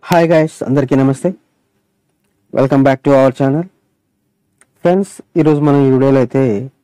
hi guys అందరికీ నమస్తే welcome back to our channel friends ఈరోజు మనం ఈ వీడియోలో అయితే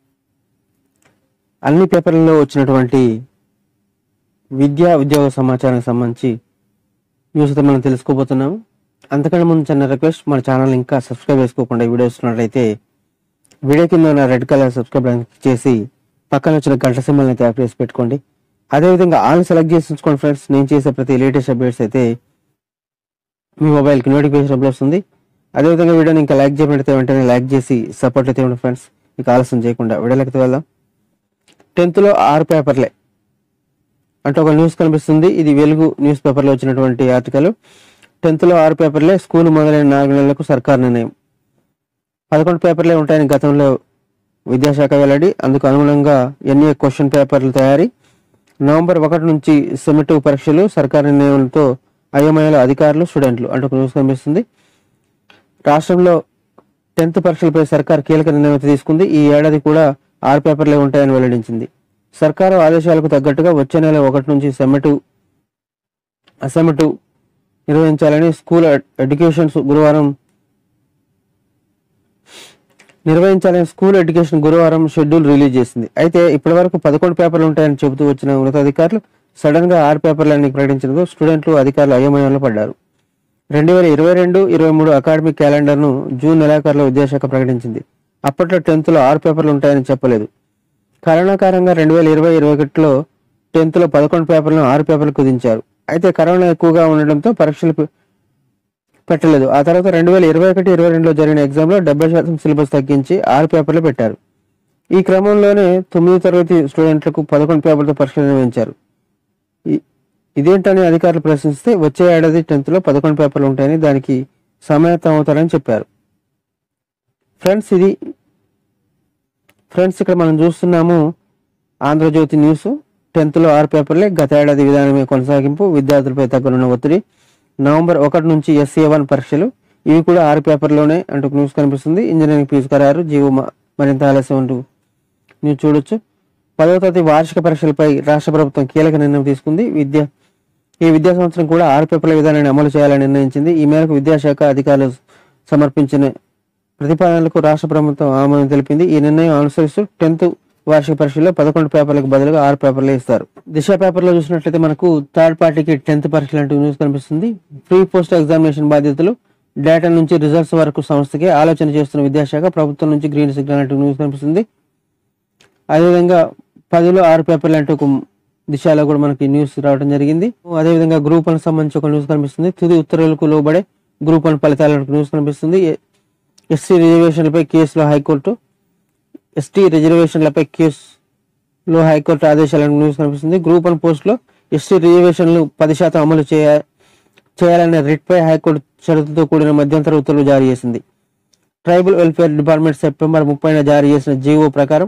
అన్ని పేపర్లలో వచ్చినటువంటి విద్యా ఉద్యోగ సమాచారానికి సంబంధించి న్యూస్ అయితే మనం తెలుసుకోబోతున్నాము అంతకంటే ముందు చిన్న రిక్వెస్ట్ మన ఛానల్ ఇంకా సబ్స్క్రైబ్ చేసుకోకుండా ఈ వీడియో చూస్తున్నట్లయితే వీడియో కింద ఉన్న red colour subscribe button click చేసి పక్కన వచ్చిన గంట సింబల్ అయితే యాప్ చేసి పెట్టుకోండి అదేవిధంగా ఆల్ సెలెక్ట్ చేసి ఉంచుకోండి ఫ్రెండ్స్ నేను చేసే ప్రతి లేటెస్ట్ అప్డేట్స్ అయితే మీ మొబైల్కి నోటిఫికేషన్ అప్లోడ్ వస్తుంది అదేవిధంగా వీడియోని ఇంకా లైక్ చేయబడితే వెంటనే లైక్ చేసి సపోర్ట్ అయితే ఇవ్వండి ఫ్రెండ్స్ మీకు ఆలస్యం చేయకుండా వీడియోలకి వెళ్దాం టెన్త్లో ఆరు పేపర్లే అంటే ఒక న్యూస్ కనిపిస్తుంది ఇది వెలుగు న్యూస్ పేపర్లో వచ్చినటువంటి ఆర్టికల్ టెన్త్లో ఆరు పేపర్లే స్కూల్ మొదలైన నాలుగు నెలలకు సర్కార్ నిర్ణయం పదకొండు పేపర్లే ఉంటాయని గతంలో విద్యాశాఖ వెల్లడి అందుకు అనుగుణంగా ఎన్ఏ క్వశ్చన్ పేపర్లు తయారీ నవంబర్ ఒకటి నుంచి సెమిటివ్ పరీక్షలు సర్కార్ నిర్ణయంతో అయోమయాల అధికారులు స్టూడెంట్లు అంటూ ఒక న్యూస్ కనిపిస్తుంది రాష్ట్రంలో టెన్త్ పరీక్షలపై సర్కార్ కీలక నిర్ణయం అయితే తీసుకుంది ఈ ఏడాది కూడా ఆరు పేపర్లే ఉంటాయని వెల్లడించింది సర్కారు ఆదేశాలకు తగ్గట్టుగా వచ్చే నెల ఒకటి నుంచి సెమిటివ్ అసెమిటివ్ నిర్వహించాలని స్కూల్ ఎడ్- ఎడ్యుకేషన్ గురువారం నిర్వహించాలని స్కూల్ ఎడ్యుకేషన్ గురువారం షెడ్యూల్ రిలీజ్ చేసింది అయితే ఇప్పటి వరకు పదకొండు పేపర్లు ఉంటాయని చెబుతూ వచ్చిన ఉన్నతాధికారులు సడన్ గా ఆరు పేపర్లని ప్రకటించడంతో స్టూడెంట్లు అధికారులు అయోమయంలో పడ్డారు రెండు వేల ఇరవై రెండు ఇరవై మూడు అకాడమిక్ క్యాలెండర్ ను జూన్ నెలాఖరులో విద్యాశాఖ ప్రకటించింది అప్పట్లో టెన్త్ లో ఆరు పేపర్లు ఉంటాయని చెప్పలేదు కరోనా కారణంగా రెండు వేల ఇరవై ఇరవై ఒకటిలో టెన్త్ లో పదకొండు పేపర్లను ఆరు పేపర్లు కుదించారు అయితే కరోనా ఎక్కువగా ఉండడంతో పరీక్షలు పె- పెట్టలేదు ఆ తర్వాత రెండు వేల ఇరవై ఒకటి ఇరవై రెండులో జరిగిన ఎగ్జామ్ లో డెబ్బై శాతం సిలబస్ తగ్గించి ఆరు పేపర్లు పెట్టారు ఈ క్రమంలోనే తొమ్మిది తరగతి స్టూడెంట్లకు పదకొండు పేపర్లతో పరీక్షలు నిర్వహించారు ఈ- ఇదేంటని అధికారులు ప్రశ్నిస్తే వచ్చే ఏడాది టెన్త్ లో పదకొండు పేపర్లు ఉంటాయని దానికి సమాయత్తం అవుతారని చెప్పారు ఫ్రెండ్స్ ఇది ఫ్రెండ్స్ ఇక్కడ మనం చూస్తున్నాము ఆంధ్రజ్యోతి న్యూస్ టెన్త్ లో ఆరు పేపర్లే గత ఏడాది విధానమే కొనసాగింపు విద్యార్థులపై తగ్గనున్న ఒత్తిడి నవంబర్ ఒకటి నుంచి ఎస్ఏ వన్ పరీక్షలు ఇవి కూడా ఆరు పేపర్లోనే అంటూ న్యూస్ కనిపిస్తుంది ఇంజనీరింగ్ ఫీజు ఖరారు జీవో మ- మరింత ఆలస్యం అంటూ న్యూస్ చూడొచ్చు పదవ తరగతి వార్షిక పరీక్షలపై రాష్ట్ర ప్రభుత్వం కీలక నిర్ణయం తీసుకుంది విద్య ఈ విద్యా సంవత్సరం కూడా ఆరు పేపర్ల విధానాన్ని అమలు చేయాలని నిర్ణయించింది ఈ మేరకు విద్యాశాఖ అధికారులు సమర్పించిన ప్రతిపాదనలకు రాష్ట్ర ప్రభుత్వం ఆమోదం తెలిపింది ఈ నిర్ణయం అనుసరిస్తూ టెన్త్ వార్షిక పరీక్షల్లో పదకొండు పేపర్లకు బదులుగా ఆరు పేపర్లు ఇస్తారు దిశ పేపర్లో చూసినట్లయితే మనకు థర్డ్ పార్టీకి టెన్త్ పరీక్షలు అంటూ న్యూస్ కనిపిస్తుంది ప్రీ పోస్ట్ ఎగ్జామినేషన్ బాధ్యతలు డేటా నుంచి రిజల్ట్స్ వరకు సంస్థకే ఆలోచన చేస్తున్న విద్యాశాఖ ప్రభుత్వం నుంచి గ్రీన్ సిగ్నల్ అంటూ న్యూస్ కనిపిస్తుంది అదేవిధంగా పదిలో ఆరు పేపర్లు అంటూ ఒక దిశలో కూడా మనకి న్యూస్ రావడం జరిగింది అదేవిధంగా గ్రూప్ వన్ సంబంధించి ఒక న్యూస్ కనిపిస్తుంది తుది ఉత్తర్వులకు లోబడే గ్రూప్ వన్ ఫలితాలకు న్యూస్ కనిపిస్తుంది ఎస్సీ రిజర్వేషన్లపై కేసులో హైకోర్టు ఎస్టీ రిజర్వేషన్లపై కేసులో హైకోర్టు ఆదేశాలను న్యూస్ కనిపిస్తుంది గ్రూప్ వన్ పోస్టులో ఎస్టీ రిజర్వేషన్లు పది శాతం అమలు చేయ చేయాలనే రిట్పై హైకోర్టు షరతుతో కూడిన మధ్యంతర ఉత్తర్వులు జారీ చేసింది ట్రైబల్ వెల్ఫేర్ డిపార్ట్మెంట్ సెప్టెంబర్ ముప్పైన జారీ చేసిన జీవో ప్రకారం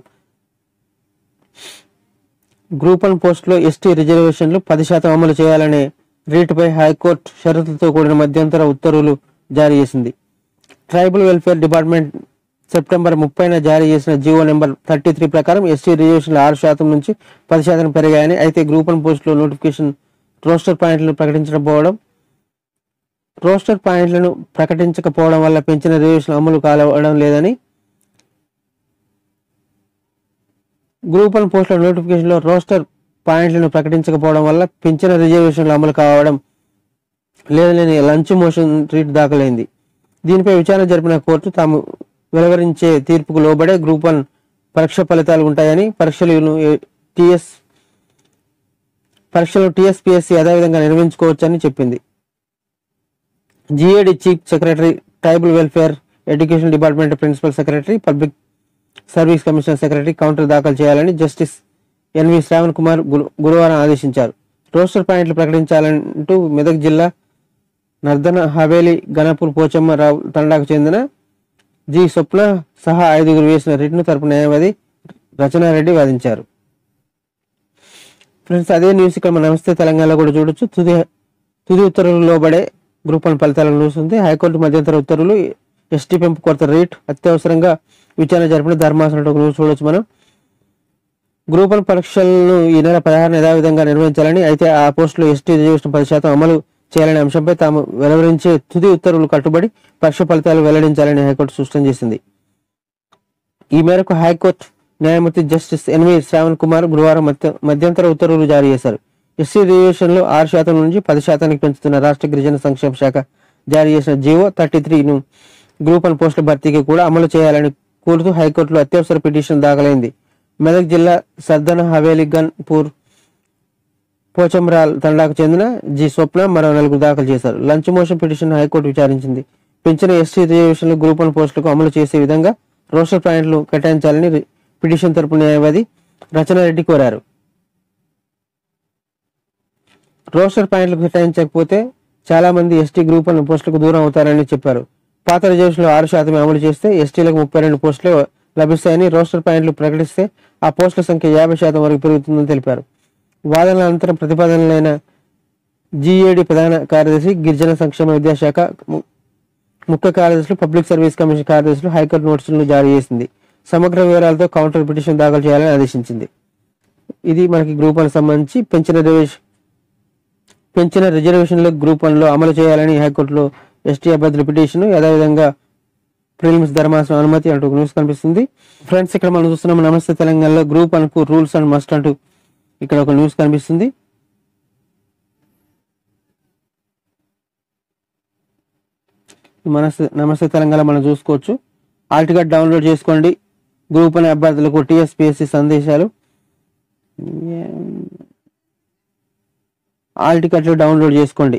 గ్రూప్ వన్ పోస్టులో ఎస్టీ రిజర్వేషన్లు పది శాతం అమలు చేయాలనే రేటుపై హైకోర్టు షరతులతో కూడిన మధ్యంతర ఉత్తర్వులు జారీ చేసింది ట్రైబల్ వెల్ఫేర్ డిపార్ట్మెంట్ సెప్టెంబర్ ముప్పైన జారీ చేసిన జీవో నెంబర్ థర్టీ త్రీ ప్రకారం ఎస్టీ రిజర్వేషన్లు ఆరు శాతం నుంచి పది శాతం పెరిగాయని అయితే గ్రూప్ వన్ పోస్టులో నోటిఫికేషన్ రోస్టర్ పాయింట్లను ప్రకటించకపోవడం రోస్టర్ పాయింట్లను ప్రకటించకపోవడం వల్ల పెంచిన రిజర్వేషన్ అమలు కావడం లేదని గ్రూప్ వన్ పోస్టుల నోటిఫికేషన్లో రోస్టర్ పాయింట్లను ప్రకటించకపోవడం వల్ల పెంచిన రిజర్వేషన్లు అమలు కావడం లేదని లంచ్ మోషన్ రీట్ దాఖలైంది దీనిపై విచారణ జరిపిన కోర్టు తాము వెలువరించే తీర్పుకు లోబడే గ్రూప్ వన్ పరీక్ష ఫలితాలు ఉంటాయని పరీక్షలను టిఎస్ పరీక్షలు టీఎస్పీఎస్సీ యథావిధంగా నిర్వహించుకోవచ్చని చెప్పింది GAD chief secretary tribal welfare education department principal secretary public service commissioner secretary counter దాఖలు చేయాలని జస్టిస్ ఎన్వి శ్రావణ్ కుమార్ గురు- గురువారం ఆదేశించారు రోస్టర్ పాయింట్లు ప్రకటించాలంటూ మెదక్ జిల్లా నర్దన హవేలి గణపూర్ పోచమ్మ రావు తండాకు చెందిన జి స్వప్న సహా ఐదుగురు వేసిన రిట్ను తరపు న్యాయవాది రచనారెడ్డి వాదించారు ఫ్రెండ్స్ అదే న్యూస్ ఇక్కడ మన నమస్తే తెలంగాణలో కూడా చూడొచ్చు తుది తుది ఉత్తర్వులు లోబడే గ్రూప్ వన్ ఫలితాలను చూస్తుంది హైకోర్టు మధ్యంతర ఉత్తర్వులు ఎస్టీ పెంపు కొరత రేట్ అత్యవసరంగా విచారణ జరిపిన ధర్మాసనం ఒక న్యూస్ చూడొచ్చు మనం గ్రూప్ వన్ పరీక్షలను ఈ నెల పదహారున యథావిధంగా నిర్వహించాలని అయితే ఆ పోస్టులో ఎస్టీ రిజర్వేషన్ పది శాతం అమలు చేయాలనే అంశంపై తాము వెలువరించే తుది ఉత్తర్వులు కట్టుబడి పరీక్ష ఫలితాలు వెల్లడించాలని హైకోర్టు స్పష్టం చేసింది ఈ మేరకు హైకోర్టు న్యాయమూర్తి జస్టిస్ ఎన్వి శ్రావణ్ కుమార్ గురువారం మధ్య- మధ్యంతర ఉత్తర్వులు జారీ చేశారు ఎస్సీ రిజర్వేషన్లు ఆరు శాతం నుంచి పది శాతానికి పెంచుతున్న రాష్ట్ర గిరిజన సంక్షేమ శాఖ జారీ చేసిన జీవో థర్టీ త్రీను గ్రూప్ వన్ పోస్టుల భర్తీకి కూడా అమలు చేయాలని కోరుతూ హైకోర్టులో అత్యవసర పిటిషన్ దాఖలైంది మెదక్ జిల్లా సర్దన హవేలీ గన్పూర్ పోచంరాల్ తండాకు చెందిన జి స్వప్న మరో నలుగురు దాఖలు చేశారు లంచ్ మోషన్ పిటిషన్ హైకోర్టు విచారించింది పెంచిన ఎస్టీ రిజర్వేషన్లు గ్రూప్ వన్ పోస్టులకు అమలు చేసే విధంగా రోస్టర్ పాయింట్లు కేటాయించాలని రి- పిటిషన్ తరపు న్యాయవాది రచనారెడ్డి కోరారు రోస్టర్ పాయింట్లు కేటాయించకపోతే చాలా మంది ఎస్టీ గ్రూప్ వన్ పోస్టులకు దూరం అవుతారని చెప్పారు పాత రిజర్వేషన్లు ఆరు శాతం అమలు చేస్తే ఎస్టీలకు ముప్పై రెండు పోస్టులు లభిస్తాయని రోస్టర్ పాయింట్లు ప్రకటిస్తే ఆ పోస్టుల సంఖ్య యాభై శాతం వరకు పెరుగుతుందని తెలిపారు వాదనల అనంతరం ప్రతిపాదనలైన జిఏడి ప్రధాన కార్యదర్శి గిరిజన సంక్షేమ విద్యాశాఖ ము- ముఖ్య కార్యదర్శులు పబ్లిక్ సర్వీస్ కమిషన్ కార్యదర్శులు హైకోర్టు నోటీసులను జారీ చేసింది సమగ్ర వివరాలతో కౌంటర్ పిటిషన్ దాఖలు చేయాలని ఆదేశించింది ఇది మనకి గ్రూప్ వన్ సంబంధించి పెంచిన రిజర్వేషన్ పెంచిన రిజర్వేషన్లు గ్రూప్ వన్ లో అమలు చేయాలని హైకోర్టులో ఎస్టీ అభ్యర్థుల పిటిషన్ అదేవిధంగా ప్రిలిమ్స్ ధర్మాసనం అనుమతి అంటూ ఒక న్యూస్ కనిపిస్తుంది ఫ్రెండ్స్ ఇక్కడ మనం చూస్తున్నాం నమస్తే తెలంగాణలో గ్రూప్ వన్ కు రూల్స్ అండ్ మస్ట్ అంటూ ఇక్కడ ఒక న్యూస్ కనిపిస్తుంది మనస్ నమస్తే తెలంగాణ మనం చూసుకోవచ్చు ఆల్ టికెట్ డౌన్లోడ్ చేసుకోండి గ్రూప్ అనే అభ్యర్థులకు టీఎస్పీఎస్సీ సందేశాలు ఆల్ టికెట్లు డౌన్లోడ్ చేసుకోండి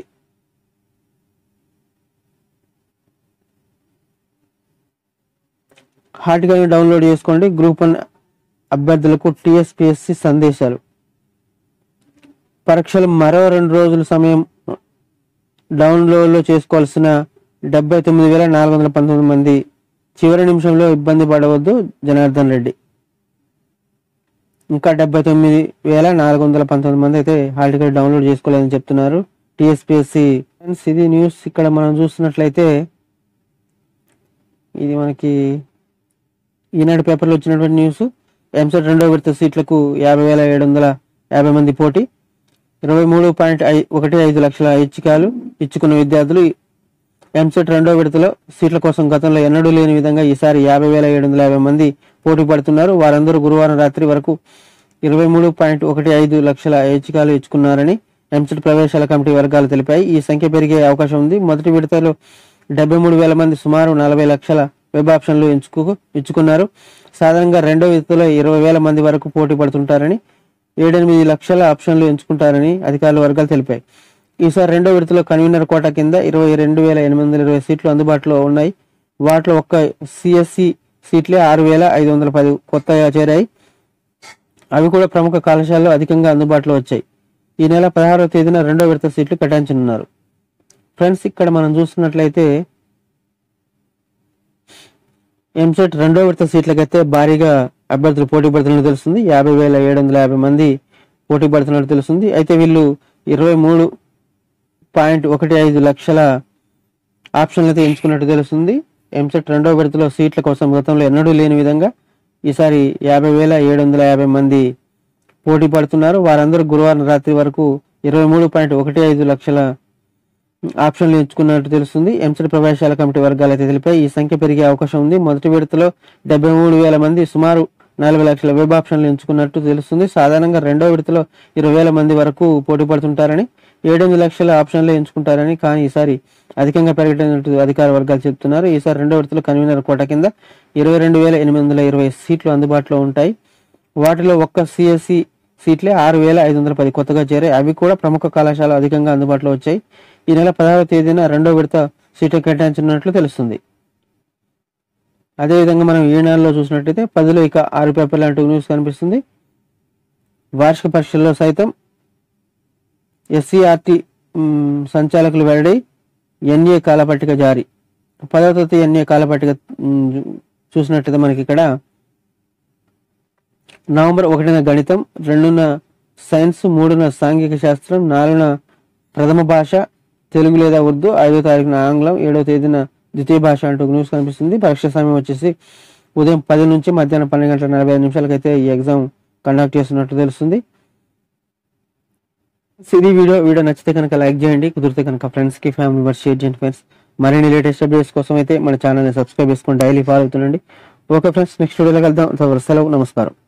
హాల్ టికెట్ డౌన్లోడ్ చేసుకోండి గ్రూప్ వన్ అభ్యర్థులకు టీఎస్పీఎస్సీ సందేశాలు పరీక్షలు మరో రెండు రోజుల సమయం డౌన్లోడ్లో చేసుకోవాల్సిన డెబ్బై తొమ్మిది వేల నాలుగు వందల పంతొమ్మిది మంది చివరి నిమిషంలో ఇబ్బంది పడవద్దు జనార్దన్ రెడ్డి ఇంకా డెబ్బై తొమ్మిది వేల నాలుగు వందల పంతొమ్మిది మంది అయితే హాల్ టికెట్ డౌన్లోడ్ చేసుకోలేదని చెప్తున్నారు టీఎస్పీఎస్సి ఇది న్యూస్ ఇక్కడ మనం చూస్తున్నట్లయితే ఇది మనకి ఈనాడు పేపర్లో వచ్చినటువంటి న్యూస్ ఎంసెట్ రెండో విడత సీట్లకు యాభై వేల ఏడు వందల యాభై మంది పోటీ ఇరవై మూడు పాయింట్ ఐ ఒకటి ఐదు లక్షల ఐచ్ఛికాలు ఇచ్చుకున్న విద్యార్థులు ఎంసెట్ రెండో విడతలో సీట్ల కోసం గతంలో ఎన్నడూ లేని విధంగా ఈసారి యాభై వేల ఏడు వందల యాభై మంది పోటీ పడుతున్నారు వారందరూ గురువారం రాత్రి వరకు ఇరవై మూడు పాయింట్ ఒకటి ఐదు లక్షల ఐచ్ఛికాలు ఇచ్చుకున్నారని ఎంసెట్ ప్రవేశాల కమిటీ వర్గాలు తెలిపాయి ఈ సంఖ్య పెరిగే అవకాశం ఉంది మొదటి విడతలో డెబ్బై మూడు వేల మంది సుమారు నలభై లక్షల వెబ్ ఆప్షన్లు ఎంచుకు ఇచ్చుకున్నారు సాధారణంగా రెండో విడతలో ఇరవై వేల మంది వరకు పోటీ పడుతుంటారని ఏడెనిమిది లక్షల ఆప్షన్లు ఎంచుకుంటారని అధికారుల వర్గాలు తెలిపాయి ఈసారి రెండో విడతలో కన్వీనర్ కోటా కింద ఇరవై రెండు వేల ఎనిమిది వందల ఇరవై సీట్లు అందుబాటులో ఉన్నాయి వాటిలో ఒక్క సిఎస్సి సీట్లే ఆరు వేల ఐదు వందల పది కొత్తగా చేరాయి అవి కూడా ప్రముఖ కళాశాలలో అధికంగా అందుబాటులో వచ్చాయి ఈ నెల పదహారవ తేదీన రెండో విడత సీట్లు కేటాయించనున్నారు ఫ్రెండ్స్ ఇక్కడ మనం చూస్తున్నట్లయితే ఎంసెట్ రెండో విడత సీట్లకైతే భారీగా అభ్యర్థులు పోటీ పడుతున్నట్టు తెలుస్తుంది యాభై వేల ఏడు వందల యాభై మంది పోటీ పడుతున్నట్టు తెలుస్తుంది అయితే వీళ్ళు ఇరవై మూడు పాయింట్ ఒకటి ఐదు లక్షల ఆప్షన్లు అయితే ఎంచుకున్నట్టు తెలుస్తుంది ఎంసెట్ రెండో విడతలో సీట్ల కోసం గతంలో ఎన్నడూ లేని విధంగా ఈసారి యాభై వేల ఏడు వందల యాభై మంది పోటీ పడుతున్నారు వారందరూ గురువారం రాత్రి వరకు ఇరవై మూడు పాయింట్ ఒకటి ఐదు లక్షల ఆప్షన్లు ఎంచుకున్నట్టు తెలుస్తుంది ఎంసెట్ ప్రవేశాల కమిటీ వర్గాలు అయితే తెలిపాయి ఈ సంఖ్య పెరిగే అవకాశం ఉంది మొదటి విడతలో డెబ్బై మూడు వేల మంది సుమారు నలభై లక్షల వెబ్ ఆప్షన్లు ఎంచుకున్నట్టు తెలుస్తుంది సాధారణంగా రెండో విడతలో ఇరవై వేల మంది వరకు పోటీ పడుతుంటారని ఏడెనిమిది లక్షల ఆప్షన్లు ఎంచుకుంటారని కానీ ఈసారి అధికంగా పెరగటట్టు అధికార వర్గాలు చెప్తున్నారు ఈసారి రెండో విడతలో కన్వీనర్ కోట కింద ఇరవై రెండు వేల ఎనిమిది వందల ఇరవై సీట్లు అందుబాటులో ఉంటాయి వాటిలో ఒక్క సిఎస్సి సీట్లే ఆరు వేల ఐదు వందల పది కొత్తగా చేరాయి అవి కూడా ప్రముఖ కళాశాల అధికంగా అందుబాటులో వచ్చాయి ఈ నెల పదహారవ తేదీన రెండో విడత సీట్లు కేటాయించనున్నట్లు తెలుస్తుంది అదేవిధంగా మనం ఈ నెలలో చూసినట్టయితే పదిలో ఇక ఆరు పేపర్లు అంటూ న్యూస్ కనిపిస్తుంది వార్షిక పరీక్షల్లో సైతం ఎస్సీఆర్టీ సంచాలకులు వెల్లడి ఎన్ఏ కాలపట్టిక జారీ పదవ తరగతి ఎన్ఏ కాలపట్టిక మ్, చూసినట్టయితే మనకి ఇక్కడ నవంబర్ ఒకటిన గణితం రెండున సైన్స్ మూడున సాంఘిక శాస్త్రం నాలుగున ప్రథమ భాష తెలుగు లేదా ఉర్దూ ఐదో తారీఖున ఆంగ్లం ఏడో తేదీన ద్వితీయ భాష అంటూ న్యూస్ కనిపిస్తుంది పరీక్ష సమయం వచ్చేసి ఉదయం పది నుంచి మధ్యాహ్నం పన్నెండు గంటల నలభై ఐదు నిమిషాలకైతే ఈ ఎగ్జామ్ కండక్ట్ చేస్తున్నట్టు తెలుస్తుంది ఇది వీడియో వీడియో నచ్చితే కనుక లైక్ చేయండి కుదిరితే కనుక ఫ్రెండ్స్కి ఫ్యామిలీ మెంబర్స్ షేర్ చేయండి ఫ్రెండ్స్ మరిన్ని లేటెస్ట్ అప్డేట్స్ కోసం అయితే మన ఛానల్ని సబ్స్క్రైబ్ చేసుకొని డైలీ ఫాలో అవుతుండండి ఓకే ఫ్రెండ్స్ నెక్స్ట్ వీడియోలో కలుద్దాం అంతవరకు సెలవు నమస్కారం